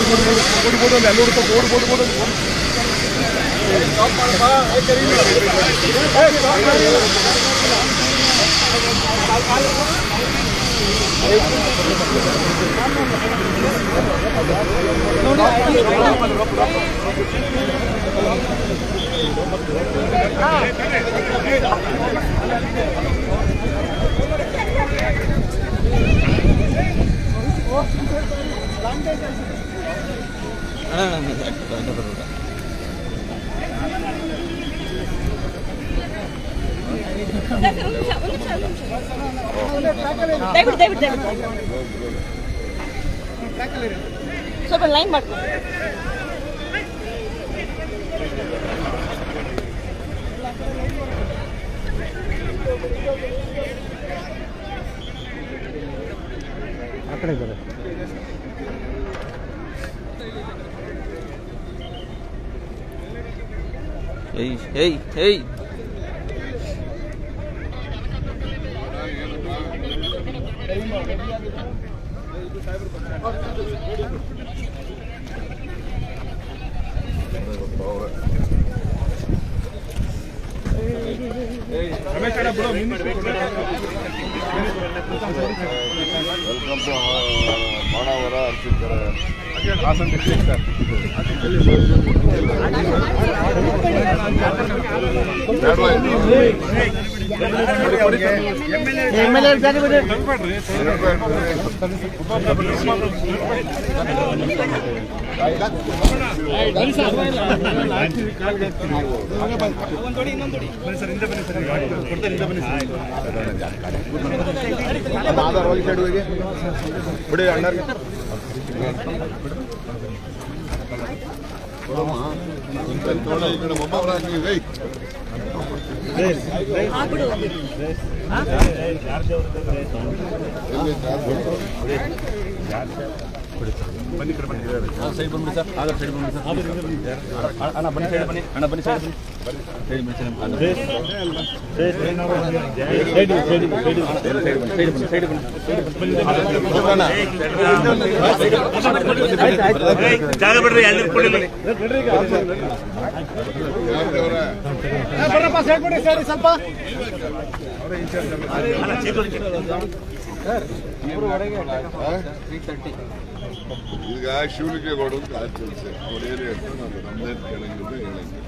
ದಯವಿಟ್ಟು ದಯವಿಟ್ಟು ದಯವಿಟ್ಟು ಸ್ವಲ್ಪ ಲೈನ್ ಮಾಡ್ಕೊ ಆ ಕಡೆ ಇದ್ದಾರೆ ಏಯ್ ಏಯ್ ಏಯ್ ವೆಲ್ಕಮ್ ಟು ಮಾನವರ ಅರ್ಚಿಕರ Hassan district M L A ಜಾಗ ಬಿಡಿ ಬಿಡಿ ಅಣ್ಣರ್ಗೆ ಈ ಕಡೆ ಒಬ್ಬೊಬ್ಬರ ಏಯ್ ಸೈಡ್ ಬಂದ್ಬಿಡಿ ಸರ್ ಆಗ ಸೈಡ್ ಬಂದ್ಬಿಡಿ ಸರ್ ಅಣ್ಣ ಬನ್ನಿ ಸೈಡ್ ಬನ್ನಿ ಅಣ್ಣ ಬನ್ನಿ ಸೈಡ್ ಬನ್ನಿ ಸೈಡ್ ಬನ್ನಿ ಸೈಡ್ ಬನ್ನಿ ಸೈಡ್ ಬನ್ನಿ ಜಾಗ ಬಿಡ್ರಿ ಎಲ್ಲಿ ಕೊಡಿಲ್ಲ ಯಾರ್ದವ್ರ ಬರ್ರಪ್ಪ ಸೈಡ್ ಬಿಡಿ ಸೈಡ್ ಸ್ವಲ್ಪ ಈಗ ಶಿವಲಿಗೆ ಕೊಡೋದು ಆಚರಿಸ ಅವ್ರು ಏನು ಹೇಳ್ತಾರೆ ನಾವು ನಮ್ದೇನು ಕೇಳಂಗಿಲ್ಲ ಹೇಳಂಗಿಲ್ಲ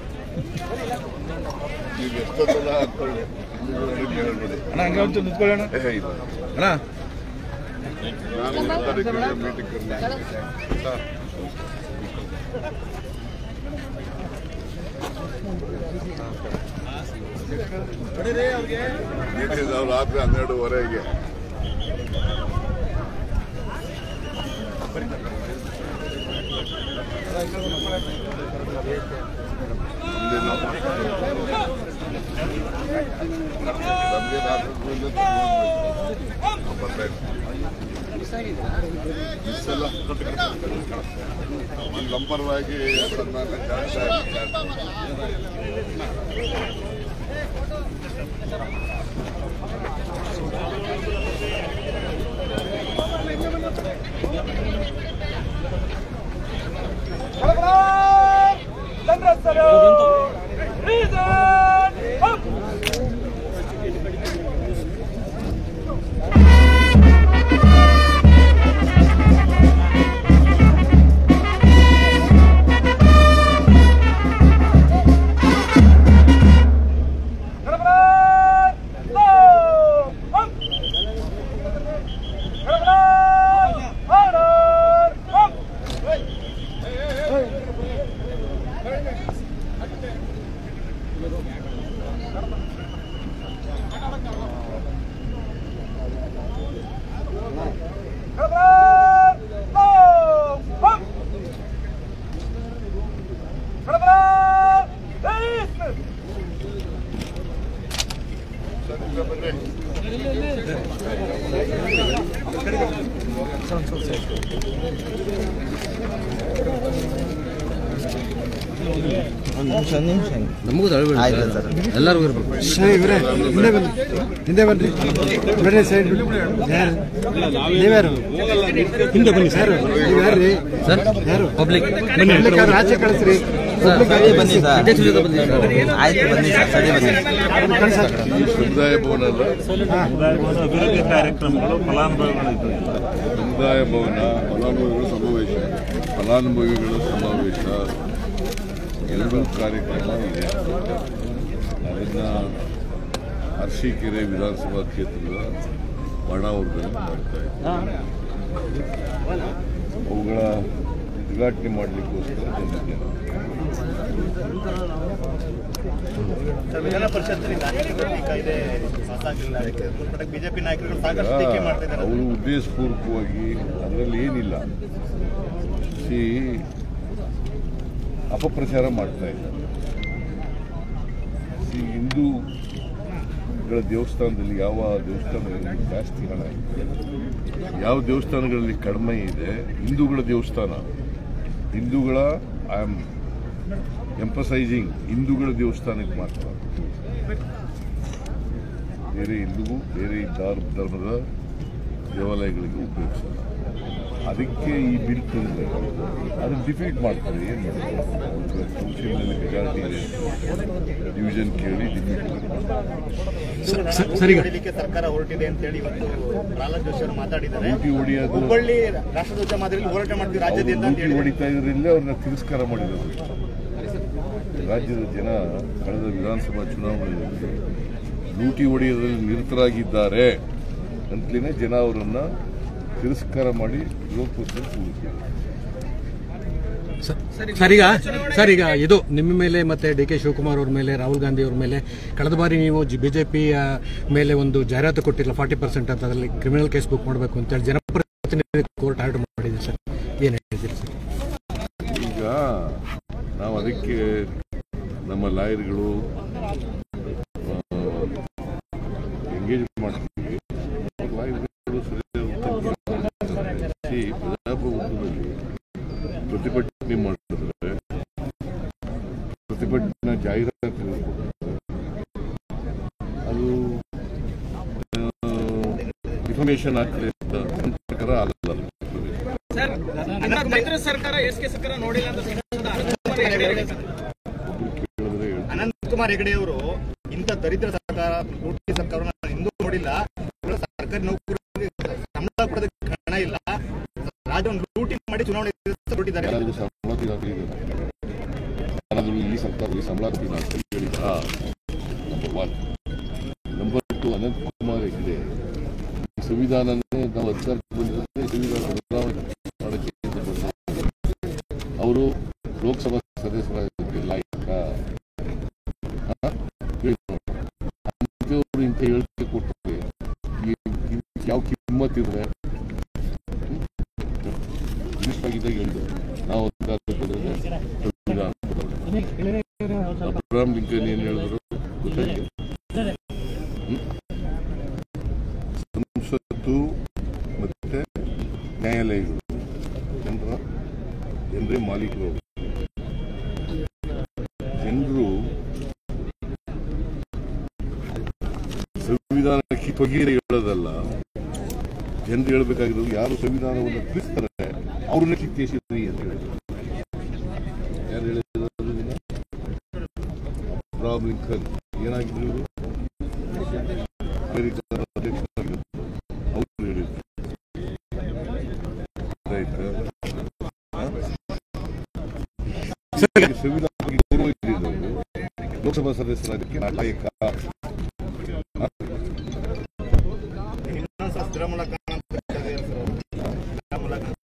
ಈಗ ಎಷ್ಟೊಂದೆಲ್ಲ ಹಾಕೊಳ್ಳಿ ಕೇಳಬೇಡಿ ಅಣ್ಣ ಹಂಗೆ ಒಂದು ನಿಂತ್ಕೊಳ್ಳೋಣ ಏ ಇಲ್ಲ ಅಣ್ಣ ನಾನು ಈ ತಾರೀಕಿಗೆ ಮೀಟಿಂಗ್ ಕರ್ನಾಟಕ ಮೀಟಿಂಗ್ ಅವ್ರು ರಾತ್ರಿ ಹನ್ನೆರಡುವರೆಗೆ ನಮ್ದೇನು ನಮ್ಗೆ ನಾಲ್ಕು ನಾವು ಬರ್ತಾ ಇದ್ದೀವಿ ಈ ಸಲ ಲಂಬರವಾಗಿ ಸನ್ಮಾನ ಜಾಸ್ತಿ Celebrate! ನಿಮಿಷ ಒಂದು ನಿಮಿಷ ನಮಗೂ ತಳಬೇಡಿ ಆಯ್ತು ಸರ್ ಎಲ್ಲರಿಗೂ ಇರ್ಬೇಕು ಇವರೇ ಹಿಂದೆ ಬನ್ನಿ ಹಿಂದೆ ಬನ್ನಿ ಬೇರೆ ಸೈಡ್ ಯಾರು ನೀವ್ಯಾರು ಹಿಂದೆ ಬನ್ನಿ ಸರ್ ನೀವು ಯಾರ್ರಿ ಸರ್ ಯಾರು ಪಬ್ಲಿಕ್ ಪಬ್ಲಿಕ್ ಯಾರು ಆಚೆ ಕಳಿಸ್ರಿ ಸರ್ ಸರಿ ಬನ್ನಿ ಸರ್ ಅಧ್ಯಕ್ಷರ ಜೊತೆ ಬಂದಿದ್ದೀವಿ ಸರ್ ಆಯ್ತು ಬನ್ನಿ ಸರ್ ಸರಿ ಬನ್ನಿ ಕಳ್ಸಕ್ಕೆ ಸಮುದಾಯ ಭವನ ಅಲ್ಲ ಅಭಿವೃದ್ಧಿ ಕಾರ್ಯಕ್ರಮಗಳು ಫಲಾನುಭವಿಗಳು ಇದ್ದು ಸಮುದಾಯ ಭವನ ಫಲಾನುಭವಿಗಳ ಸಮಾವೇಶ ಫಲಾನುಭವಿಗಳ ಸಮಾವೇಶ ಎರಡೂ ಕಾರ್ಯಕ್ರಮ ಇದೆ ಅದನ್ನ ಅರಸೀಕೆರೆ ವಿಧಾನಸಭಾ ಕ್ಷೇತ್ರದ ಬಣಾವರದಲ್ಲಿ ಮಾಡ್ತಾ ಇದ್ದಾರೆ ಅವುಗಳ ಉದ್ಘಾಟನೆ ಮಾಡಲಿಕ್ಕೋಸ್ಕರ ಬಂದಿದ್ದೇನೆ ವಿಧಾನ ಪರಿಷತ್ನಲ್ಲಿ ನಾಯಕರು ಕಾಯ್ದೆ ಪಾಸ್ ಆಗಲಿಲ್ಲ ಅದಕ್ಕೆ ಬಿಜೆಪಿ ನಾಯಕರು ಸಾಕಷ್ಟು ಟೀಕೆ ಮಾಡ್ತಿದ್ದಾರೆ ಅವರು ಉದ್ದೇಶಪೂರ್ವಕವಾಗಿ ಅದರಲ್ಲಿ ಏನಿಲ್ಲ ಸಿ ಅಪಪ್ರಚಾರ ಮಾಡ್ತಾ ಇದ್ದಾರೆ ಸಿ ಹಿಂದೂಗಳ ದೇವಸ್ಥಾನದಲ್ಲಿ ಯಾವ ದೇವಸ್ಥಾನಗಳಲ್ಲಿ ಜಾಸ್ತಿ ಹಣ ಇದೆ ಯಾವ ದೇವಸ್ಥಾನಗಳಲ್ಲಿ ಕಡಿಮೆ ಇದೆ ಹಿಂದೂಗಳ ದೇವಸ್ಥಾನ ಹಿಂದೂಗಳ ಐ ಆಮ್ ಎಂಪಸೈಸಿಂಗ್ ಹಿಂದೂಗಳ ದೇವಸ್ಥಾನಕ್ಕೆ ಮಾತ್ರ ಬೇರೆ ಹಿಂದೂ ಬೇರೆ ಧಾರ್- ಧರ್ಮದ ದೇವಾಲಯಗಳಿಗೆ ಉಪಯೋಗಿಸಲ್ಲ ಅದಕ್ಕೆ ಈ ಬಿಲ್ ತಂದ್ರೆ ಅದನ್ನು ಡಿಫೀಟ್ ಮಾಡ್ತಾರೆ ಏನು ಮಾಡ್ತಾರೆ ಕೌನ್ಸಿಲ್ನಲ್ಲಿ ಮೆಜಾರಿಟಿ ಇದೆ ಡಿವಿಷನ್ ಕೇಳಿ ಡಿಫೀಟ್ ಸರಿಗ ಹೊಡಿಲಿಕ್ಕೆ ಸರ್ಕಾರ ಹೊರಟಿದೆ ಅಂತ ಹೇಳಿ ಇವತ್ತು ಪ್ರಹ್ಲಾದ್ ಜೋಶಿ ಅವರು ಮಾತಾಡಿದ್ದಾರೆ ಲೂಟಿ ಹೊಡೆಯೋದು ಹುಬ್ಬಳ್ಳಿ ರಾಷ್ಟ್ರಧ್ವಜ ಮಾದರಿಯಲ್ಲಿ ಹೋರಾಟ ಮಾಡ್ತೀವಿ ರಾಜ್ಯಾದ್ಯಂತ ಅಂತ ಲೂಟಿ ಹೇಳಿ ಹೊಡಿತಾ ಇದ್ರಿಂದ ಅವ್ರನ್ನ ತಿರಸ್ಕಾರ ಮಾಡಿರೋದು ರಾಜ್ಯದ ಜನ ಕಳೆದ ವಿಧಾನಸಭಾ ಚುನಾವಣೆಯಲ್ಲಿ ಲೂಟಿ ಹೊಡೆಯೋದ್ರಲ್ಲಿ ನಿರತರಾಗಿದ್ದಾರೆ ಅಂತಲೇ ಜನ ಅವರನ್ನ ತಿರಸ್ಕಾರ ಮಾಡಿ ವಿರೋಧ ಪಕ್ಷದಲ್ಲಿ ಕೂರಿಸಿದ್ದಾರೆ ಸರ್ ಈಗ ಸರ್ ಈಗ ಇದು ನಿಮ್ಮ ಮೇಲೆ ಮತ್ತೆ ಡಿ ಕೆ ಶಿವಕುಮಾರ್ ಅವ್ರ ಮೇಲೆ ರಾಹುಲ್ ಗಾಂಧಿ ಅವ್ರ ಮೇಲೆ ಕಳೆದ ಬಾರಿ ನೀವು ಬಿಜೆಪಿ ಮೇಲೆ ಒಂದು ಜಾಹೀರಾತು ಕೊಟ್ಟಿಲ್ಲ ಫಾರ್ಟಿ ಪರ್ಸೆಂಟ್ ಅಂತ ಅದರಲ್ಲಿ ಕ್ರಿಮಿನಲ್ ಕೇಸ್ ಬುಕ್ ಮಾಡಬೇಕು ಅಂತೇಳಿ ಜನಪ್ರತಿನಿಧಿ ಕೋರ್ಟ್ ಆರ್ಡರ್ ಮಾಡಿದೆ ಸರ್ ಏನು ಹೇಳ್ತೀರಿ ಸರ್ ಈಗ ನಾವು ಅದಕ್ಕೆ ನಮ್ಮ ಲಾಯರ್ಗಳು ಎಂಗೇಜ್ ಮಾಡ್ತೀವಿ ಲಾಯರ್ಗಳು ಸರಿಯಾದ ಉತ್ತರ ಕೊಡ್ತಾರೆ. See, ಪ್ರಜಾಪ್ರಭುತ್ವದಲ್ಲಿ ಪ್ರತಿಭಟನೆ ಮಾಡಿದ್ರೆ ಪ್ರತಿಭಟನಾ ಜಾಹೀರಾತು ಕೊಡ್ತಾರೆ. ಅದು ಇನ್ಫಾರ್ಮೇಶನ್ ಆಗ್ತದೆ ಅಂತ ನನ್ನ ಪ್ರಕಾರ ಆಗಲ್ಲ ಅದು. ಒಬ್ರು ಕೇಳಿದ್ರೆ ಹೇಳ್ತಾರೆ. ಅನಂತ್ ಕುಮಾರ್ ಹೆಗಡೆ ಅವರು ಇಂಥ ದರಿದ್ರ ಸರ್ಕಾರ ಲೂಟಿ ಸರ್ಕಾರವನ್ನು ನಾನು ಎಂದೂ ನೋಡಿಲ್ಲ ಇವರು ಸರ್ಕಾರಿ ನೌಕರರಿಗೆ ಸಂಬಳ ಕೊಡೋದಕ್ಕೆ ಹಣ ಇಲ್ಲ ರಾಜ್ಯವನ್ನು ಲೂಟಿ ಮಾಡಿ ಚುನಾವಣೆ ಹೊರಟಿದ್ದಾರೆ ಯಾರಾದ್ರೂ ಸಂಬಳ ತಿನ್ನೋದು ಯಾರಾದ್ರೂ ಈ ಸರ್ಕಾರದಲ್ಲಿ ಸಂಬಳ ತಿನ್ನೋದು ಹೇಳಿದ number one number two Anant Kumar Hegde ಈ ಸಂವಿಧಾನನೇ ನಾವು ಅಧಿಕಾರಕ್ಕೆ ಬಂದಿರುತ್ತೆ ಸಂವಿಧಾನ ಬದಲಾವಣೆ ಮಾಡೋಕ್ಕೆ ಅಂತ ಬಂದಿದ್ದಾರೆ. ಅವರು ಲೋಕಸಭಾ ಸದಸ್ಯರಾಗಿದ್ದಕ್ಕೆ ಲಾಯಕ ಅವರು ಇಂಥ ಹೇಳಿಕೆ ಕೊಟ್ಟರೆ ಯಾವ ಕಿಮ್ಮತ್ ಇದ್ರೆ ಇಷ್ಟಾಗಿದ್ದಾಗ ಹೇಳಿದ್ರು ನಾವು ಅಧಿಕಾರಕ್ಕೆ ಬಂದ್ರೆ ಸಂವಿಧಾನ ಬದಲಾವಣೆ. ಅಬ್ರಹಾಂ ಲಿಂಕನ್ ಏನ್ ಹೇಳಿದ್ರು ಗೊತ್ತಾಯ್ತು ಹ್ಮ್? ಸಂಸತ್ತು ಮತ್ತೆ ನ್ಯಾಯಾಲಯಗಳು ಜನರ ಜನರೇ ಮಾಲೀಕರು ಜನರು ಸಂವಿಧಾನಕ್ಕೆ ತೊಗೀರೆ ಹೇಳೋದಲ್ಲ ಜನರು ಹೇಳ್ಬೇಕಾಗಿರೋದು ಯಾರು ಸಂವಿಧಾನವನ್ನು ತಿಳಿಸ್ತಾರೆ ಅವ್ರನ್ನ ಕಿತ್ತೇಸಿದ್ರಿ ಅಂತ ಹೇಳಿದ್ರು ಯಾರು ಹೇಳಿದ್ರು ಅದನ್ನ? ಅಬ್ರಹಾಂ ಲಿಂಕನ್ ಏನಾಗಿದ್ರು ಇವರು ಅಮೆರಿಕದ ಅಧ್ಯಕ್ಷರಾಗಿದ್ರು ಅವ್ರು ಹೇಳಿದ್ರು ಆಯ್ತಾ ಹಾ? ಸಂವಿಧಾನಕ್ಕೆ ಗೌರವ ಇದ್ದಿದ್ದವರು ಲೋಕಸಭಾ ಸದಸ್ಯರಾಗಕ್ಕೆ ನಾಯಕ ಇನ್ನೊಂದ್ಸಲ ಸ್ಥಿರ ಮೂಲಕ ಕಾಣುತ್ತೆ ಸರ್. ಸ್ಥಿರ ಮೂಲಕ